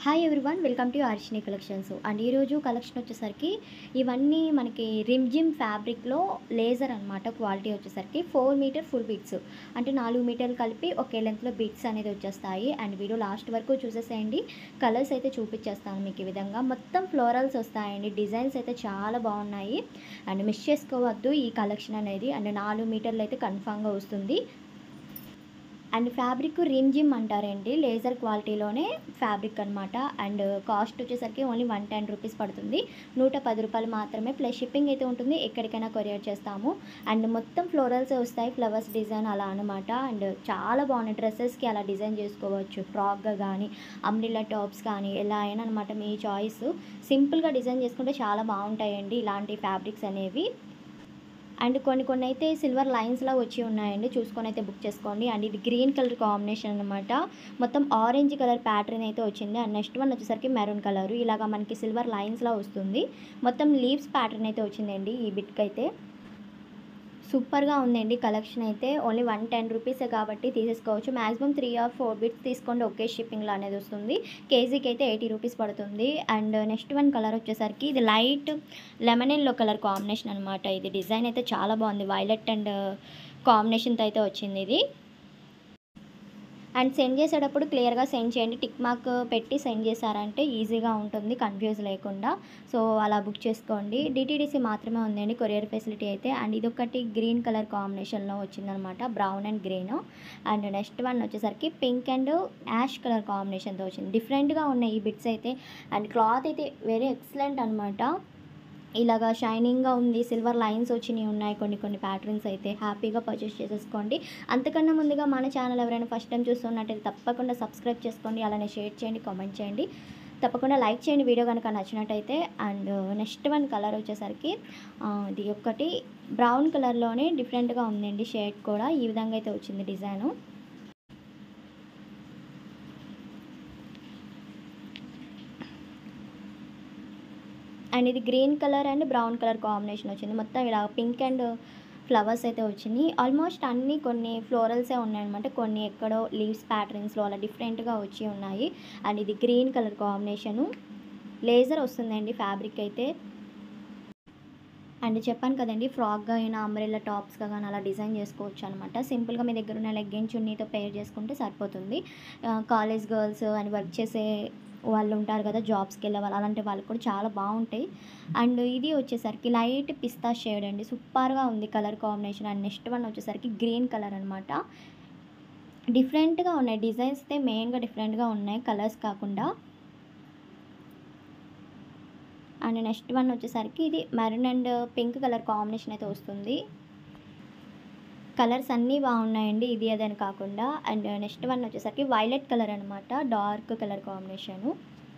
hi everyone welcome to Arshini collections and ఈరోజు collection వచ్చేసరికి ఇవన్నీ మనకి రిమ్ జిమ్ ఫ్యాబ్రిక్లో లేజర్ అనమాట క్వాలిటీ వచ్చేసరికి ఫోర్ మీటర్ ఫుల్ బీట్స్ అంటే నాలుగు మీటర్లు కలిపి ఒకే లెంత్లో బీట్స్ అనేది వచ్చేస్తాయి అండ్ వీడియో లాస్ట్ వరకు చూసేసేయండి కలర్స్ అయితే చూపించేస్తాను మీకు ఈ విధంగా మొత్తం ఫ్లోరల్స్ వస్తాయండి డిజైన్స్ అయితే చాలా బాగున్నాయి అండ్ మిస్ చేసుకోవద్దు ఈ కలెక్షన్ అనేది అండ్ నాలుగు మీటర్లు అయితే కన్ఫామ్గా వస్తుంది అండ్ ఫ్యాబ్రిక్ రిమ్ జిమ్ అంటారండి లేజర్ క్వాలిటీలోనే ఫ్యాబ్రిక్ అనమాట అండ్ కాస్ట్ వచ్చేసరికి ఓన్లీ వన్ టెన్ రూపీస్ పడుతుంది నూట పది రూపాయలు మాత్రమే ప్లస్ షిప్పింగ్ అయితే ఉంటుంది ఎక్కడికైనా కొరియర్ చేస్తాము అండ్ మొత్తం ఫ్లోరల్స్ వస్తాయి ఫ్లవర్స్ డిజైన్ అలా అనమాట అండ్ చాలా బాగున్నాయి డ్రెస్సెస్కి అలా డిజైన్ చేసుకోవచ్చు ఫ్రాక్గా కానీ అంబ్రిల్లా టాప్స్ కానీ ఎలా అయినా అనమాట మీ చాయిస్ సింపుల్గా డిజైన్ చేసుకుంటే చాలా బాగుంటాయండి ఇలాంటి ఫ్యాబ్రిక్స్ అనేవి అండ్ కొన్ని కొన్ని అయితే సిల్వర్ లైన్స్లా వచ్చి ఉన్నాయండి చూసుకొని అయితే బుక్ చేసుకోండి అండ్ ఇది గ్రీన్ కలర్ కాంబినేషన్ అనమాట మొత్తం ఆరెంజ్ కలర్ ప్యాటర్న్ అయితే వచ్చింది అండ్ నెక్స్ట్ వన్ వచ్చేసరికి మెరూన్ కలర్ ఇలాగా మనకి సిల్వర్ లైన్స్లా వస్తుంది మొత్తం లీవ్స్ ప్యాటర్న్ అయితే వచ్చిందండి ఈ బిట్కి అయితే సూపర్గా ఉందండి కలెక్షన్ అయితే ఓన్లీ వన్ టెన్ రూపీసే కాబట్టి తీసేసుకోవచ్చు maximum three or four bits తీసుకోండి ఒకే షిప్పింగ్లో అనేది వస్తుంది కేజీకి అయితే ఎయిటీ రూపీస్ పడుతుంది అండ్ నెక్స్ట్ వన్ కలర్ వచ్చేసరికి ఇది light lemon yellow colour combination అనమాట ఇది డిజైన్ అయితే చాలా బాగుంది వైలెట్ అండ్ కాంబినేషన్తో అయితే వచ్చింది ఇది అండ్ సెండ్ చేసేటప్పుడు క్లియర్గా సెండ్ చేయండి టిక్ మార్క్ పెట్టి సెండ్ చేశారంటే ఈజీగా ఉంటుంది కన్ఫ్యూజ్ లేకుండా సో అలా బుక్ చేసుకోండి డిటీడీసీ మాత్రమే ఉందండి కొరియర్ ఫెసిలిటీ అయితే అండ్ ఇదొకటి గ్రీన్ కలర్ కాంబినేషన్లో వచ్చిందనమాట brown and green and next one వచ్చేసరికి పింక్ అండ్ యాష్ కలర్ కాంబినేషన్తో వచ్చింది డిఫరెంట్గా ఉన్నాయి ఈ బిట్స్ అయితే అండ్ క్లాత్ అయితే వెరీ ఎక్సలెంట్ అనమాట ఇలాగా షైనింగ్గా ఉంది సిల్వర్ లైన్స్ వచ్చినాయి ఉన్నాయి కొన్ని కొన్ని ప్యాటర్న్స్ అయితే హ్యాపీగా పర్చేస్ చేసేసుకోండి అంతకన్నా ముందుగా మన ఛానల్ ఎవరైనా ఫస్ట్ టైం చూస్తున్నట్టయితే తప్పకుండా సబ్స్క్రైబ్ చేసుకోండి అలానే షేర్ చేయండి కామెంట్ చేయండి తప్పకుండా లైక్ చేయండి వీడియో కనుక నచ్చినట్టయితే అండ్ నెక్స్ట్ వన్ కలర్ వచ్చేసరికి ఇది ఒక్కటి బ్రౌన్ కలర్లోనే డిఫరెంట్గా ఉందండి షేడ్ కూడా ఈ విధంగా అయితే వచ్చింది డిజైను అండ్ ఇది green colour and brown colour combination వచ్చింది మొత్తం ఇలా పింక్ అండ్ ఫ్లవర్స్ అయితే వచ్చింది ఆల్మోస్ట్ అన్నీ కొన్ని ఫ్లోరల్సే ఉన్నాయన్నమాట కొన్ని ఎక్కడో లీవ్స్ ప్యాటర్న్స్లో అలా డిఫరెంట్గా వచ్చి ఉన్నాయి అండ్ ఇది గ్రీన్ కలర్ కాంబినేషను లేజర్ వస్తుందండి ఫ్యాబ్రిక్ అయితే అండ్ చెప్పాను కదండి ఫ్రాక్గా అయినా అంబ్రెల్లా టాప్స్గా కానీ అలా డిజైన్ చేసుకోవచ్చు అనమాట సింపుల్గా మీ దగ్గర ఉన్న లెగ్గిన్ చున్నీతో పేర్ చేసుకుంటే సరిపోతుంది కాలేజ్ గర్ల్స్ అని వర్క్ చేసే వాళ్ళు ఉంటారు కదా జాబ్స్కి వెళ్ళే వాళ్ళు అలాంటి వాళ్ళకి కూడా చాలా బాగుంటాయి అండ్ ఇది వచ్చేసరికి లైట్ పిస్తా షేడ్ అండి సూపర్గా ఉంది colour combination and next one వచ్చేసరికి గ్రీన్ కలర్ అనమాట డిఫరెంట్గా ఉన్నాయి డిజైన్స్ అయితే మెయిన్గా డిఫరెంట్గా ఉన్నాయి కలర్స్ కాకుండా అండ్ నెక్స్ట్ వన్ వచ్చేసరికి ఇది maroon and pink colour combination అయితే వస్తుంది కలర్స్ అన్నీ బాగున్నాయండి ఇది అదని కాకుండా అండ్ నెక్స్ట్ వన్ వచ్చేసరికి వైలెట్ కలర్ అనమాట dark colour combination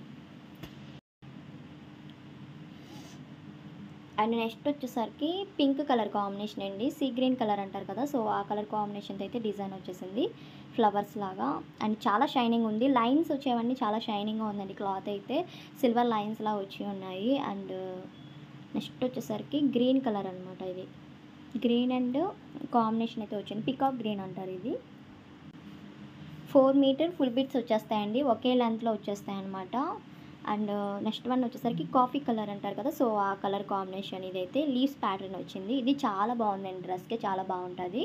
and next వచ్చేసరికి పింక్ కలర్ కాంబినేషన్ అండి సీ గ్రీన్ కలర్ అంటారు కదా సో ఆ కలర్ కాంబినేషన్తో అయితే డిజైన్ వచ్చేసింది ఫ్లవర్స్ లాగా అండ్ చాలా షైనింగ్ ఉంది లైన్స్ వచ్చేవన్నీ చాలా షైనింగ్గా ఉందండి క్లాత్ అయితే సిల్వర్ లైన్స్లా వచ్చి ఉన్నాయి అండ్ నెక్స్ట్ వచ్చేసరికి గ్రీన్ కలర్ అనమాట ఇది గ్రీన్ అండ్ కాంబినేషన్ అయితే వచ్చింది పికాక్ గ్రీన్ అంటారు ఇది ఫోర్ మీటర్ ఫుల్ బిట్స్ వచ్చేస్తాయండి ఒకే లెంత్లో వచ్చేస్తాయి అనమాట అండ్ నెక్స్ట్ వన్ వచ్చేసరికి కాఫీ కలర్ అంటారు కదా సో ఆ కలర్ కాంబినేషన్ ఇదైతే లీవ్స్ ప్యాటర్న్ వచ్చింది ఇది చాలా బాగుందండి డ్రెస్కి చాలా బాగుంటుంది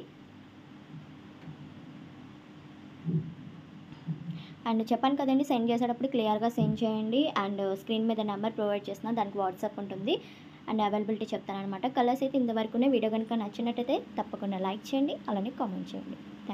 అండ్ చెప్పాను కదండి సెండ్ చేసేటప్పుడు క్లియర్గా సెండ్ చేయండి అండ్ స్క్రీన్ మీద నెంబర్ ప్రొవైడ్ చేసిన దానికి వాట్సాప్ ఉంటుంది అండ్ అవైలబిలిటీ చెప్తాను అనమాట కలర్స్ అయితే ఇంతవరకునే వీడియో కనుక నచ్చినట్టయితే తప్పకుండా లైక్ చేయండి అలానే కామెంట్ చేయండి